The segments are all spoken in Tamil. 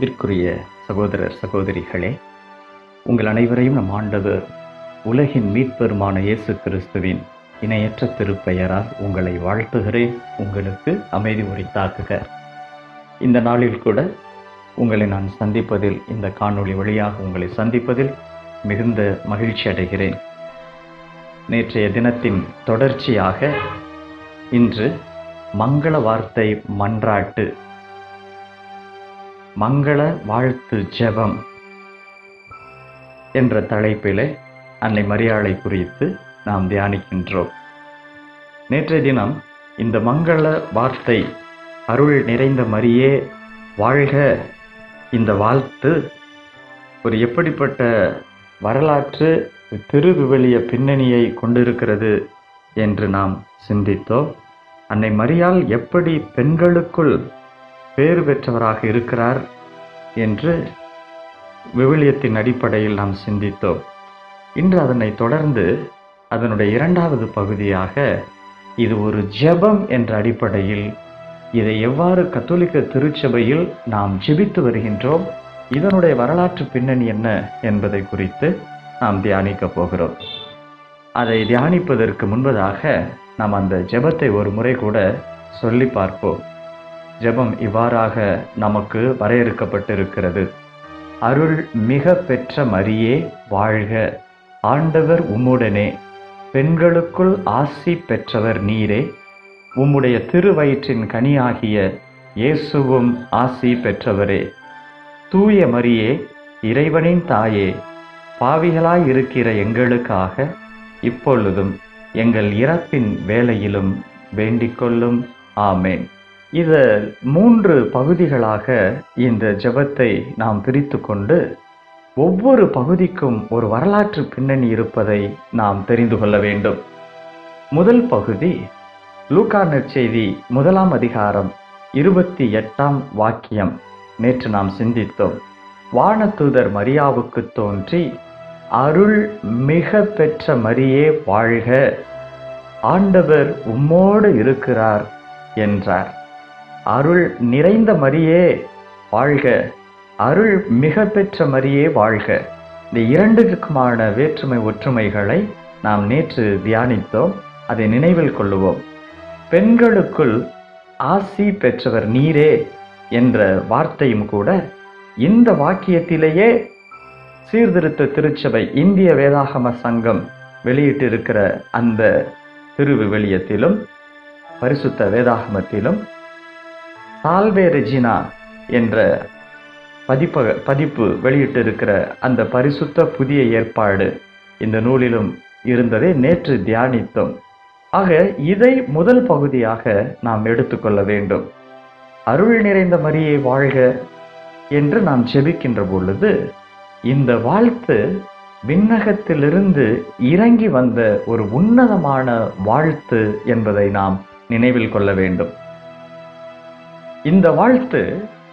அன்பிற்குரிய சகோதரர் சகோதரிகளே உங்கள் அனைவரையும் நம் ஆண்டவர் உலகின் மீட்பெருமான இயேசு கிறிஸ்துவின் இணையற்ற திருப்பெயரால் உங்களை வாழ்த்துகிறேன் உங்களுக்கு அமைதி உரித்தாக்குக இந்த நாளில் கூட உங்களை நான் சந்திப்பதில் இந்த காணொளி வழியாக உங்களை சந்திப்பதில் மிகுந்த மகிழ்ச்சி அடைகிறேன் நேற்றைய தினத்தின் தொடர்ச்சியாக இன்று மங்கள வார்த்தை மன்றாட்டு மங்கள வாழ்த்து ஜெபம் என்ற தலைப்பிலே அன்னை மரியாளை குறித்து நாம் தியானிக்கின்றோம் நேற்றைய தினம் இந்த மங்கள வார்த்தை அருள் நிறைந்த மரியே வாழ்க இந்த வாழ்த்து ஒரு எப்படிப்பட்ட வரலாற்று திருவிவிலிய பின்னணியை கொண்டிருக்கிறது என்று நாம் சிந்தித்தோம் அன்னை மரியாள் எப்படி பெண்களுக்குள் பேறு பெற்றவராக இருக்கிறார் என்று விவிலியத்தின் அடிப்படையில் நாம் சிந்தித்தோம் இன்று அதனை தொடர்ந்து அதனுடைய இரண்டாவது பகுதியாக இது ஒரு ஜெபம் என்ற அடிப்படையில் இதை எவ்வாறு கத்தோலிக்க திருச்சபையில் நாம் ஜெபித்து வருகின்றோம் இதனுடைய வரலாற்று பின்னணி என்ன என்பதை குறித்து நாம் தியானிக்க போகிறோம் அதை தியானிப்பதற்கு முன்பதாக நாம் அந்த ஜெபத்தை ஒரு முறை கூட சொல்லி பார்ப்போம் ஜெபம் இவ்வாறாக நமக்கு வரையறுக்கப்பட்டிருக்கிறது அருள் மிக பெற்ற மரியே வாழ்க ஆண்டவர் உம்முடனே பெண்களுக்குள் ஆசி பெற்றவர் நீரே உம்முடைய திருவயிற்றின் கனியாகிய இயேசுவும் ஆசி பெற்றவரே தூய மரியே இறைவனின் தாயே பாவிகளாய் இருக்கிற எங்களுக்காக இப்பொழுதும் எங்கள் இறப்பின் வேலையிலும் வேண்டிக்கொள்ளும் ஆமேன் இது மூன்று பகுதிகளாக இந்த ஜெபத்தை நாம் பிரித்து கொண்டு ஒவ்வொரு பகுதிக்கும் ஒரு வரலாற்று பின்னணி இருப்பதை நாம் தெரிந்து கொள்ள வேண்டும் முதல் பகுதி லூக்கா நற்செய்தி முதலாம் அதிகாரம் இருபத்தி எட்டாம் வாக்கியம் நேற்று நாம் சிந்தித்தோம் வானதூதர் மரியாவுக்கு தோன்றி அருள் மிக பெற்ற மரியே வாழ்க ஆண்டவர் உம்மோடு இருக்கிறார் என்றார் அருள் நிறைந்த மரியே வாழ்க அருள் மிக பெற்ற மரியே வாழ்க இந்த இரண்டுக்குமான வேற்றுமை ஒற்றுமைகளை நாம் நேற்று தியானித்தோம் அதை நினைவில் கொள்ளுவோம் பெண்களுக்குள் ஆசி பெற்றவர் நீரே என்ற வார்த்தையும் கூட இந்த வாக்கியத்திலேயே சீர்திருத்த திருச்சபை இந்திய வேதாகம சங்கம் வெளியிட்டிருக்கிற அந்த திருவிவிலியத்திலும் பரிசுத்த வேதாகமத்திலும் சால்வே ரெஜினா என்ற பதிப்பக பதிப்பு வெளியிட்டிருக்கிற அந்த பரிசுத்த புதிய ஏற்பாடு இந்த நூலிலும் இருந்ததை நேற்று தியானித்தோம் ஆக இதை முதல் பகுதியாக நாம் எடுத்துக்கொள்ள வேண்டும் அருள் நிறைந்த மரியை வாழ்க என்று நாம் ஜெபிக்கின்ற பொழுது இந்த வாழ்த்து விண்ணகத்திலிருந்து இறங்கி வந்த ஒரு உன்னதமான வாழ்த்து என்பதை நாம் நினைவில் கொள்ள வேண்டும் இந்த வாழ்த்து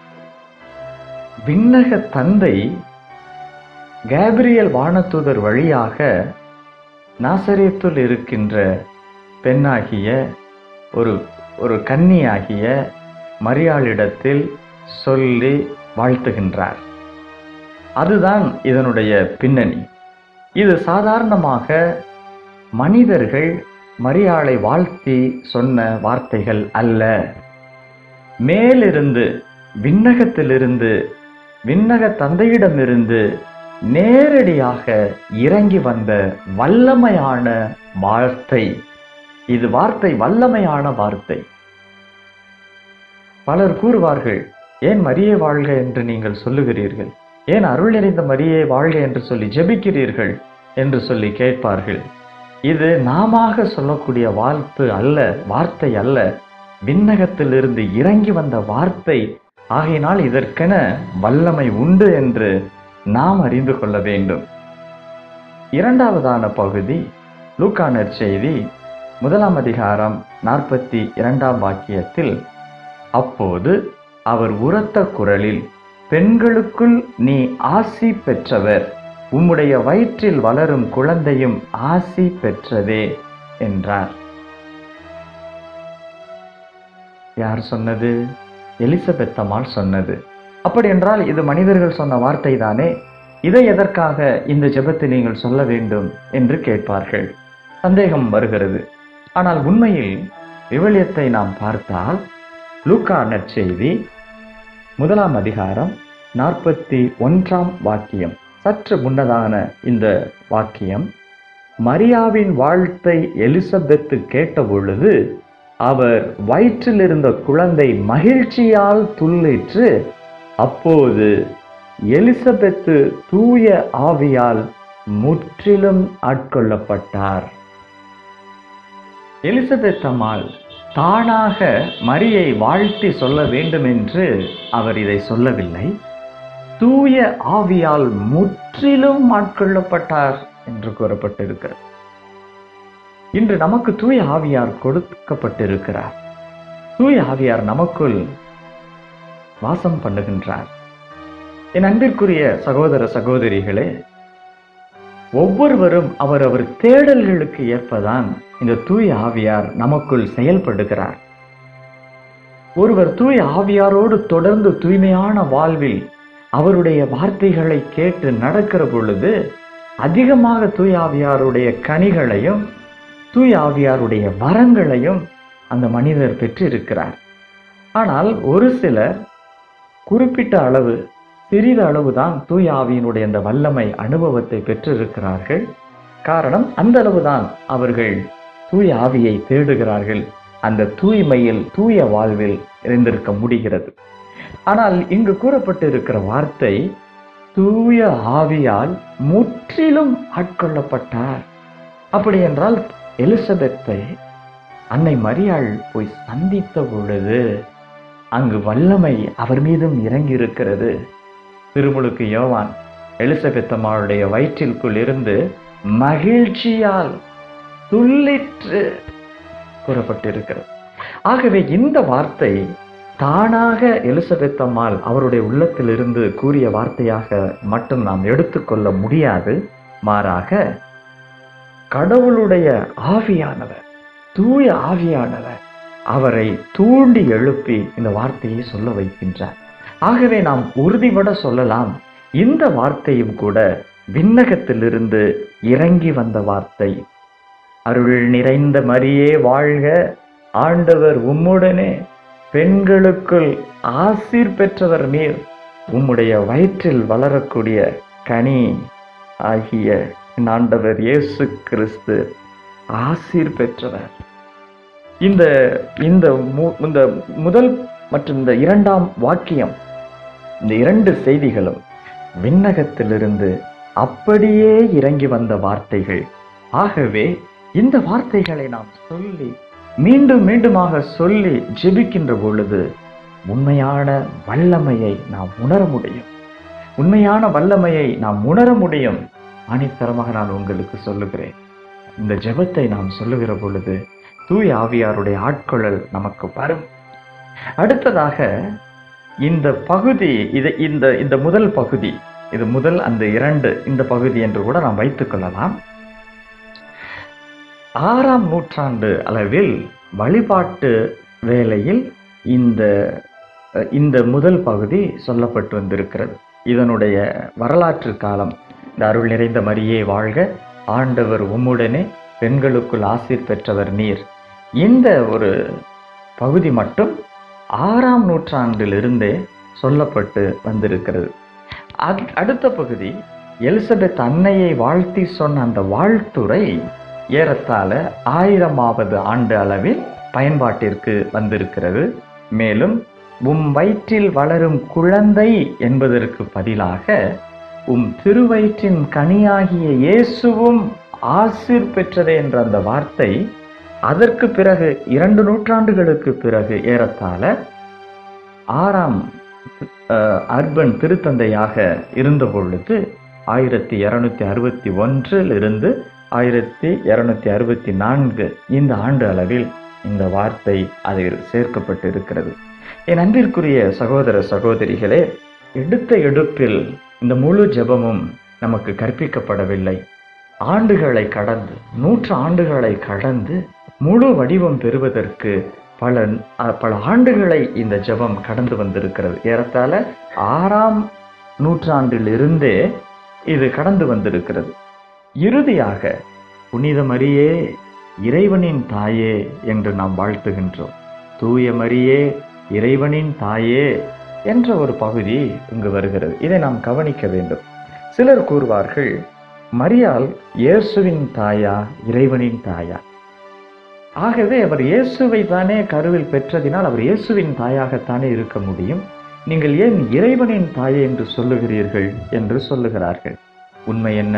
விண்ணக தந்தை கேப்ரியல் வானதூதர் வழியாக நாசரேத்துள் இருக்கின்ற பெண்ணாகிய ஒரு ஒரு கன்னியாகிய மரியாளிடத்தில் சொல்லி வாழ்த்துகின்றார் அதுதான் இதனுடைய பின்னணி இது சாதாரணமாக மனிதர்கள் மரியாளை வாழ்த்தி சொன்ன வார்த்தைகள் அல்ல மேலிருந்து விண்ணகத்திலிருந்து விண்ணக தந்தையிடமிருந்து நேரடியாக இறங்கி வந்த வல்லமையான வார்த்தை இது வார்த்தை வல்லமையான வார்த்தை பலர் கூறுவார்கள் ஏன் மரியே வாழ்க என்று நீங்கள் சொல்லுகிறீர்கள் ஏன் அருள் நிறைந்த மரியே வாழ்க என்று சொல்லி ஜெபிக்கிறீர்கள் என்று சொல்லி கேட்பார்கள் இது நாம சொல்லக்கூடிய வாழ்த்து அல்ல வார்த்தை அல்ல விண்ணகத்திலிருந்து இறங்கி வந்த வார்த்தை ஆகையினால் இதற்கென வல்லமை உண்டு என்று நாம் அறிந்து கொள்ள வேண்டும் இரண்டாவதான பகுதி லூக்கானர் செய்தி முதலாம் அதிகாரம் நாற்பத்தி இரண்டாம் வாக்கியத்தில் அப்போது அவர் உரத்த குரலில் பெண்களுக்குள் நீ ஆசி பெற்றவர் உம்முடைய வயிற்றில் வளரும் குழந்தையும் ஆசி பெற்றதே என்றார் யார் சொன்னது எலிசபெத் அம்மாள் சொன்னது அப்படி என்றால் இது மனிதர்கள் சொன்ன வார்த்தை தானே இதை எதற்காக இந்த ஜெபத்தை நீங்கள் சொல்ல வேண்டும் என்று கேட்பார்கள் சந்தேகம் வருகிறது ஆனால் உண்மையில் விவிலியத்தை நாம் பார்த்தால் லூக்கா நற்செய்தி முதலாம் அதிகாரம் நாற்பத்தி ஒன்றாம் வாக்கியம் சற்று முன்னதான இந்த வாக்கியம் மரியாவின் வாழ்த்தை எலிசபெத்து கேட்டபொழுது அவர் வயிற்றில் இருந்த குழந்தை மகிழ்ச்சியால் துள்ளிற்று அப்போது எலிசபெத்து தூய ஆவியால் முற்றிலும் ஆட்கொள்ளப்பட்டார் எலிசபெத் அம்மாள் தானாக மரியை வாழ்த்தி சொல்ல வேண்டும் என்று அவர் இதை சொல்லவில்லை தூய ஆவியால் முற்றிலும் ஆட்கொள்ளப்பட்டார் என்று கூறப்பட்டிருக்கிறது இன்று நமக்கு தூய ஆவியார் கொடுக்கப்பட்டிருக்கிறார் தூய ஆவியார் நமக்குள் வாசம் பண்ணுகின்றார் என் அன்பிற்குரிய சகோதர சகோதரிகளே ஒவ்வொருவரும் அவரவர் தேடல்களுக்கு ஏற்பதான் இந்த தூய ஆவியார் நமக்குள் செயல்படுகிறார் ஒருவர் தூய ஆவியாரோடு தொடர்ந்து தூய்மையான வாழ்வில் அவருடைய வார்த்தைகளை கேட்டு நடக்கிற பொழுது அதிகமாக தூய ஆவியாருடைய கனிகளையும் தூய ஆவியாருடைய வரங்களையும் அந்த மனிதர் பெற்றிருக்கிறார் ஆனால் ஒரு சிலர் குறிப்பிட்ட அளவு சிறிது அளவுதான் தூய ஆவியினுடைய அந்த வல்லமை அனுபவத்தை பெற்றிருக்கிறார்கள் காரணம் அந்த அளவுதான் அவர்கள் தூய ஆவியை தேடுகிறார்கள் அந்த தூய்மையில் தூய வாழ்வில் இருந்திருக்க முடிகிறது ஆனால் இங்கு கூறப்பட்டிருக்கிற வார்த்தை தூய ஆவியால் முற்றிலும் ஆட்கொள்ளப்பட்டார் அப்படி என்றால் எலிசபெத்தை அன்னை மரியாள் போய் சந்தித்த பொழுது அங்கு வல்லமை அவர் மீதும் இறங்கி இருக்கிறது திருமுழுக்கு யோவான் எலிசபெத்தம்மாளுடைய வயிற்றிற்குள் இருந்து மகிழ்ச்சியால் துள்ளிற்று கூறப்பட்டிருக்கிறது ஆகவே இந்த வார்த்தை தானாக எலிசபெத் அம்மாள் அவருடைய உள்ளத்திலிருந்து கூறிய வார்த்தையாக மட்டும் நாம் எடுத்துக்கொள்ள முடியாது மாறாக கடவுளுடைய ஆவியானவர் தூய ஆவியானவர் அவரை தூண்டி எழுப்பி இந்த வார்த்தையை சொல்ல வைக்கின்றார் ஆகவே நாம் உறுதிபட சொல்லலாம் இந்த வார்த்தையும் கூட விண்ணகத்திலிருந்து இறங்கி வந்த வார்த்தை அருள் நிறைந்த மரியே வாழ்க ஆண்டவர் உம்முடனே பெண்களுக்குள் ஆசீர் பெற்றவர் நீர் உம்முடைய வயிற்றில் வளரக்கூடிய கனி ஆகிய என் ஆண்டவர் இயேசு கிறிஸ்து ஆசீர் பெற்றவர் இந்த இந்த மு- இந்த முதல் மற்றும் இந்த இரண்டாம் வாக்கியம் இந்த இரண்டு செய்திகளும் விண்ணகத்திலிருந்து அப்படியே இறங்கி வந்த வார்த்தைகள் ஆகவே இந்த வார்த்தைகளை நாம் சொல்லி மீண்டும் மீண்டுமாக சொல்லி ஜெபிக்கின்ற பொழுது உண்மையான வல்லமையை நாம் உணர முடியும் உண்மையான வல்லமையை நாம் உணர முடியும் ஆணித்தரமாக நான் உங்களுக்கு சொல்லுகிறேன் இந்த ஜெபத்தை நாம் சொல்லுகிற பொழுது தூய ஆவியாருடைய ஆட்கொள்ளல் நமக்கு வரும் அடுத்ததாக இந்த பகுதி இது இந்த இந்த முதல் பகுதி இது முதல் அந்த இரண்டு இந்த பகுதி என்று கூட நாம் வைத்துக் கொள்ளலாம் ஆறாம் நூற்றாண்டு அளவில் வழிபாட்டு வேளையில் இந்த அஹ், இந்த முதல் பகுதி சொல்லப்பட்டு வந்திருக்கிறது இதனுடைய வரலாற்று காலம் இந்த அருள் நிறைந்த மரியே வாழ்க ஆண்டவர் உம்முடனே பெண்களுக்குள் ஆசீர் பெற்றவர் நீர் இந்த ஒரு பகுதி மட்டும் ஆறாம் நூற்றாண்டிலிருந்தே சொல்லப்பட்டு வந்திருக்கிறது அத்- அடுத்த பகுதி எலிசபெத் அன்னையை வாழ்த்தி சொன்ன அந்த வாழ்த்துரை ஏறத்தாழ ஆயிரமாவது ஆண்டு அளவில் பயன்பாட்டிற்கு வந்திருக்கிறது மேலும் உம் வயிற்றில் வளரும் குழந்தை என்பதற்கு பதிலாக உம் திருவயிற்றின் கனியாகிய இயேசுவும் ஆசீர் பெற்றதே என்ற அந்த வார்த்தை அதற்கு பிறகு இரண்டு நூற்றாண்டுகளுக்கு பிறகு ஏறத்தாழ ஆறாம் அஹ், அர்பன் திருத்தந்தையாக இருந்த பொழுது ஆயிரத்தி இருநூத்தி அறுபத்தி ஒன்றில் இருந்து ஆயிரத்தி இருநூத்தி அறுபத்தி நான்கு இந்த ஆண்டு அளவில் இந்த வார்த்தை அதில் சேர்க்கப்பட்டிருக்கிறது என் அன்பிற்குரிய சகோதர சகோதரிகளே எடுத்த எடுப்பில் இந்த முழு ஜெபமும் நமக்கு கற்பிக்கப்படவில்லை ஆண்டுகளை கடந்து நூற்று ஆண்டுகளை கடந்து முழு வடிவம் பெறுவதற்கு பல அஹ், பல ஆண்டுகளை இந்த ஜெபம் கடந்து வந்திருக்கிறது ஏறத்தாழ ஆறாம் நூற்றாண்டிலிருந்தே இது கடந்து வந்திருக்கிறது இறுதியாக புனித மரியே இறைவனின் தாயே என்று நாம் வாழ்த்துகின்றோம் தூய மரியே இறைவனின் தாயே என்ற ஒரு பகுதி இங்கு வருகிறது இதை நாம் கவனிக்க வேண்டும் சிலர் கூறுவார்கள் மரியாள் இயேசுவின் தாயா இறைவனின் தாயா ஆகவே அவர் இயேசுவை தானே கருவில் பெற்றதினால் அவர் இயேசுவின் தாயாகத்தானே இருக்க முடியும் நீங்கள் ஏன் இறைவனின் தாயே என்று சொல்லுகிறீர்கள் என்று சொல்லுகிறார்கள் உண்மை என்ன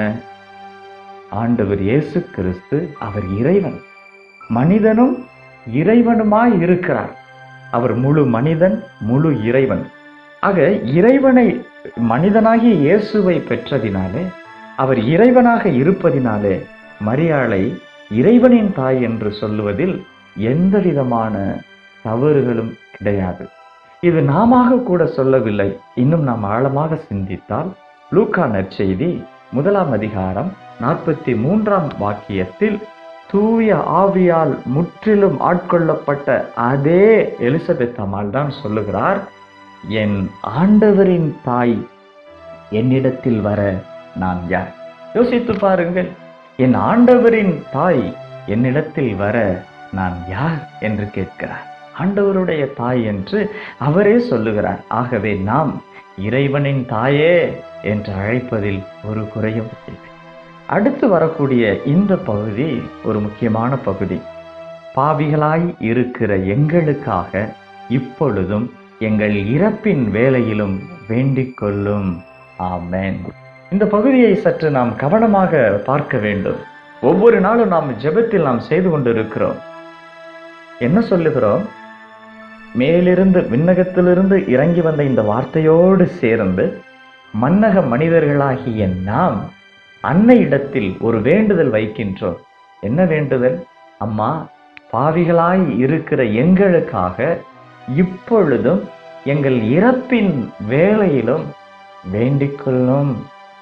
ஆண்டவர் இயேசு கிறிஸ்து அவர் இறைவன் மனிதனும் இறைவனுமாய் இருக்கிறார் அவர் முழு மனிதன் முழு இறைவன் ஆக இறைவனை மனிதனாகிய இயேசுவை பெற்றதினாலே அவர் இறைவனாக இருப்பதினாலே மரியாளை இறைவனின் தாய் என்று சொல்லுவதில் எந்த விதமான தவறுகளும் கிடையாது இது நாமாக கூட சொல்லவில்லை இன்னும் நாம் ஆழமாக சிந்தித்தால் லூக்கா நற்செய்தி முதலாம் அதிகாரம் நாற்பத்தி மூன்றாம் வாக்கியத்தில் தூய ஆவியால் முற்றிலும் ஆட்கொள்ளப்பட்ட அதே எலிசபெத் அம்மாள் தான் சொல்லுகிறார் என் ஆண்டவரின் தாய் என்னிடத்தில் வர நான் யார் யோசித்து பாருங்கள் என் ஆண்டவரின் தாய் என்னிடத்தில் வர நான் யார் என்று கேட்கிறார் ஆண்டவருடைய தாய் என்று அவரே சொல்லுகிறார் ஆகவே நாம் இறைவனின் தாயே என்று அழைப்பதில் ஒரு குறையும் இல்லை அடுத்து வரக்கூடிய இந்த பகுதி ஒரு முக்கியமான பகுதி பாவிகளாய் இருக்கிற எங்களுக்காக இப்பொழுதும் எங்கள் இறப்பின் வேலையிலும் வேண்டிக் கொள்ளும் ஆமென் இந்த பகுதியை சற்று நாம் கவனமாக பார்க்க வேண்டும் ஒவ்வொரு நாளும் நாம் ஜெபத்தில் நாம் செய்து கொண்டிருக்கிறோம் என்ன சொல்லுகிறோம் மேலிருந்து விண்ணகத்திலிருந்து இறங்கி வந்த இந்த வார்த்தையோடு சேர்ந்து மன்னக மனிதர்களாகிய நாம் அன்னையிடத்தில் ஒரு வேண்டுதல் வைக்கின்றோம் என்ன வேண்டுதல் அம்மா பாவிகளாய் இருக்கிற எங்களுக்காக இப்பொழுதும் எங்கள் இறப்பின் வேளையிலும் வேண்டிக் கொள்ளும்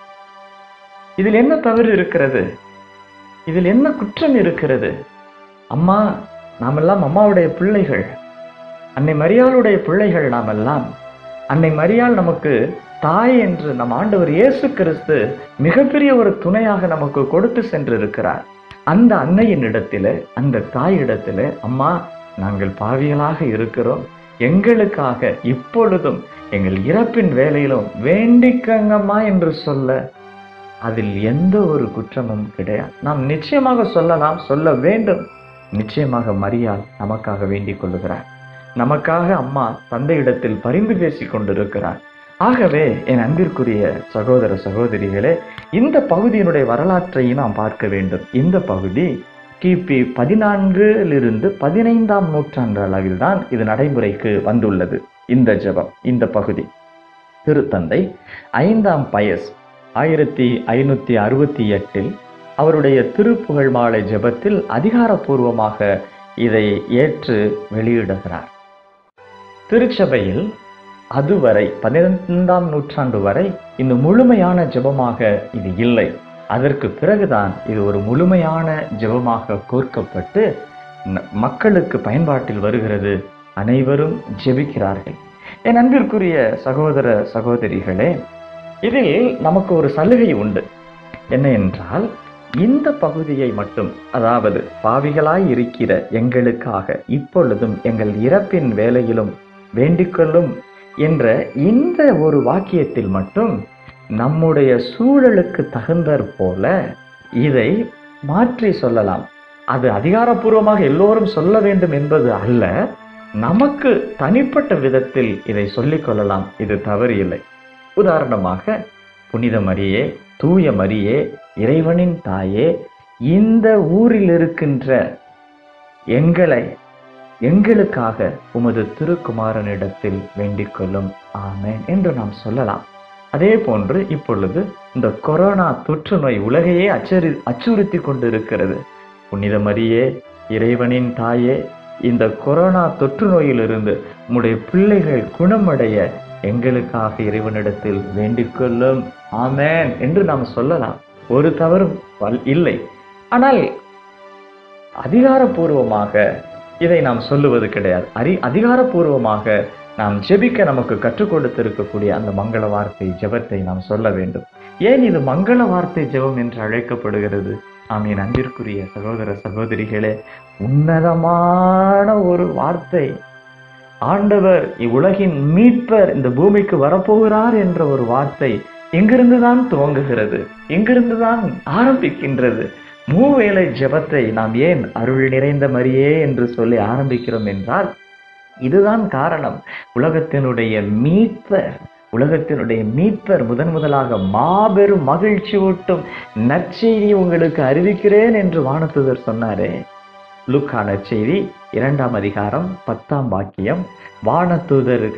இதில் என்ன தவறு இருக்கிறது இதில் என்ன குற்றம் இருக்கிறது அம்மா நாமெல்லாம் அம்மாவுடைய பிள்ளைகள் அன்னை மரியாளுடைய பிள்ளைகள் நாமெல்லாம் அன்னை மரியாள் நமக்கு தாய் என்று நம் ஆண்டவர் இயேசு கிறிஸ்து மிகப்பெரிய ஒரு துணையாக நமக்கு கொடுத்து சென்றிருக்கிறார் அந்த அன்னையின் இடத்திலே அந்த தாய் இடத்திலே அம்மா நாங்கள் பாவிகளாக இருக்கிறோம் எங்களுக்காக இப்பொழுதும் எங்கள் இறப்பின் வேலையிலும் வேண்டிக்கங்கம்மா என்று சொல்ல அதில் எந்த ஒரு குற்றமும் கிடையாது நாம் நிச்சயமாக சொல்லலாம் சொல்ல வேண்டும் நிச்சயமாக மரியாள் நமக்காக வேண்டிக் கொள்ளுகிறார் நமக்காக அம்மா தந்தையிடத்தில் பரிந்து பேசிக் கொண்டிருக்கிறார் ஆகவே என் அன்பிற்குரிய சகோதர சகோதரிகளே இந்த பகுதியினுடைய வரலாற்றையும் நாம் பார்க்க வேண்டும் இந்த பகுதி கிபி பதினான்கிலிருந்து பதினைந்தாம் நூற்றாண்டு அளவில் தான் இது நடைமுறைக்கு வந்துள்ளது இந்த ஜெபம் இந்த பகுதி திருத்தந்தை ஐந்தாம் பயஸ் ஆயிரத்தி ஐநூத்தி அறுபத்தி எட்டில் அவருடைய திருப்புகழ் மாலை ஜெபத்தில் அதிகாரப்பூர்வமாக இதை ஏற்று வெளியிடுகிறார் திருச்சபையில் அதுவரை பதினைந்தாம் நூற்றாண்டு வரை இந்த முழுமையான ஜெபமாக இது இல்லை அதற்கு பிறகுதான் இது ஒரு முழுமையான ஜெபமாக கோர்க்கப்பட்டு ந- மக்களுக்கு பயன்பாட்டில் வருகிறது அனைவரும் ஜெபிக்கிறார்கள் என் அன்பிற்குரிய சகோதர சகோதரிகளே இதில் நமக்கு ஒரு சலுகை உண்டு என்ன என்றால் இந்த பகுதியை மட்டும் அதாவது பாவிகளாய் இருக்கிற எங்களுக்காக இப்பொழுதும் எங்கள் இறப்பின் வேலையிலும் வேண்டிக்கொள்ளும் என்ற இந்த ஒரு வாக்கியத்தில் மட்டும் நம்முடைய சூழலுக்கு தகுந்தாற் போல இதை மாற்றி சொல்லலாம் அது அதிகாரப்பூர்வமாக எல்லோரும் சொல்ல வேண்டும் என்பது அல்ல நமக்கு தனிப்பட்ட விதத்தில் இதை சொல்லிக் கொள்ளலாம் இது தவறு இல்லை உதாரணமாக புனித மரியே தூய மரியே இறைவனின் தாயே இந்த ஊரில் இருக்கின்ற எங்களை எங்களுக்காக உமது திருக்குமாரனிடத்தில் வேண்டிக் கொள்ளும் ஆமென் என்று நாம் சொல்லலாம் அதே போன்று இப்பொழுது இந்த கொரோனா தொற்று நோய் உலகையே அச்சரி அச்சுறுத்தி கொண்டிருக்கிறது புனித மரியே இறைவனின் தாயே இந்த கொரோனா தொற்று நோயிலிருந்து உம்முடைய பிள்ளைகள் குணமடைய எங்களுக்காக இறைவனிடத்தில் வேண்டிக் கொள்ளும் ஆமென் என்று நாம் சொல்லலாம் ஒரு தவறும் வல்- இல்லை ஆனால் அதிகாரப்பூர்வமாக இதை நாம் சொல்லுவது கிடையாது அறி அதிகாரப்பூர்வமாக நாம் ஜெபிக்க நமக்கு கற்றுக் கொடுத்திருக்கக்கூடிய அந்த மங்கள வார்த்தை ஜெபத்தை நாம் சொல்ல வேண்டும் ஏன் இது மங்கள வார்த்தை ஜெபம் என்று அழைக்கப்படுகிறது ஆம் என் அன்பிற்குரிய சகோதர சகோதரிகளே உன்னதமான ஒரு வார்த்தை ஆண்டவர் இவ்வுலகின் மீட்பர் இந்த பூமிக்கு வரப்போகிறார் என்ற ஒரு வார்த்தை எங்கிருந்துதான் துவங்குகிறது எங்கிருந்துதான் ஆரம்பிக்கின்றது மூவேளை ஜெபத்தை நாம் ஏன் அருள் நிறைந்த மரியே என்று சொல்லி ஆரம்பிக்கிறோம் என்றால் இதுதான் காரணம் உலகத்தினுடைய மீட்பர் உலகத்தினுடைய மீட்பர் முதன் முதலாக மாபெரும் மகிழ்ச்சி ஊட்டும் நற்செய்தி உங்களுக்கு அறிவிக்கிறேன் என்று வானத்துதர் சொன்னாரே லுக்கா நற்செய்தி இரண்டாம் அதிகாரம் பத்தாம் வாக்கியம் வானதூதர்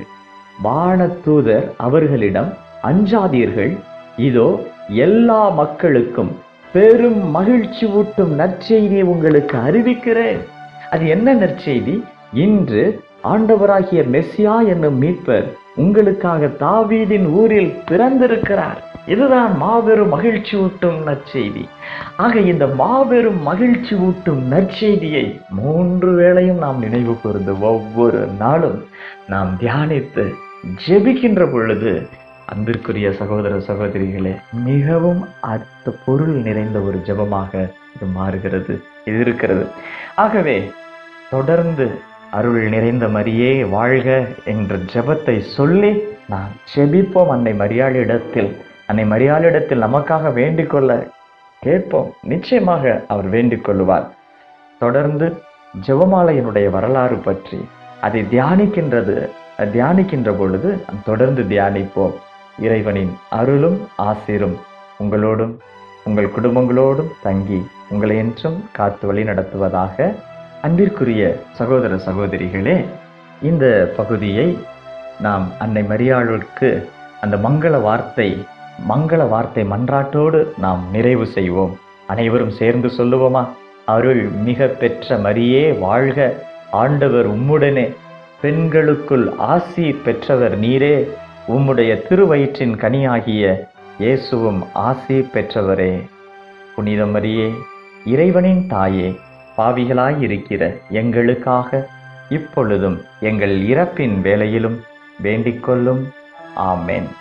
வானதூதர் அவர்களிடம் அஞ்சாதீர்கள் இதோ எல்லா மக்களுக்கும் பெரும் மகிழ்ச்சி ஊட்டும் நற்செய்தியை உங்களுக்கு அறிவிக்கிறேன் அது என்ன நற்செய்தி இன்று ஆண்டவராகிய மெஸ்ஸியா என்னும் மீட்பர் உங்களுக்காக தாவீதின் ஊரில் பிறந்திருக்கிறார் இதுதான் மாபெரும் மகிழ்ச்சி ஊட்டும் நற்செய்தி ஆக இந்த மாபெரும் மகிழ்ச்சி ஊட்டும் நற்செய்தியை மூன்று வேளையும் நாம் நினைவு கூர்ந்து ஒவ்வொரு நாளும் நாம் தியானித்து ஜெபிக்கின்ற பொழுது அன்பிற்குரிய சகோதர சகோதரிகளே மிகவும் அர்த்த பொருள் நிறைந்த ஒரு ஜெபமாக இது மாறுகிறது இது இருக்கிறது ஆகவே தொடர்ந்து அருள் நிறைந்த மரியே வாழ்க என்ற ஜெபத்தை சொல்லி நாம் ஜெபிப்போம் அன்னை மரியாளிடத்தில் அன்னை மரியாளிடத்தில் நமக்காக வேண்டிக் கொள்ள கேட்போம் நிச்சயமாக அவர் வேண்டிக் கொள்ளுவார் தொடர்ந்து ஜெபமாலையினுடைய வரலாறு பற்றி அதை தியானிக்கின்றது தியானிக்கின்ற பொழுது நாம் தொடர்ந்து தியானிப்போம் இறைவனின் அருளும் ஆசிரும் உங்களோடும் உங்கள் குடும்பங்களோடும் தங்கி உங்களை என்றும் காத்து வழி நடத்துவதாக அன்பிற்குரிய சகோதர சகோதரிகளே இந்த பகுதியை நாம் அன்னை மரியாளுக்கு அந்த மங்கள வார்த்தை மங்கள வார்த்தை மன்றாட்டோடு நாம் நிறைவு செய்வோம் அனைவரும் சேர்ந்து சொல்லுவோமா அருள் மிக பெற்ற மரியே வாழ்க ஆண்டவர் உம்முடனே பெண்களுக்குள் ஆசி பெற்றவர் நீரே உம்முடைய திருவயிற்றின் கனியாகிய இயேசுவும் ஆசி பெற்றவரே புனித மரியே இறைவனின் தாயே பாவிகளாயிருக்கிற எங்களுக்காக இப்பொழுதும் எங்கள் இறப்பின் வேளையிலும் வேண்டிக் கொள்ளும் ஆமென்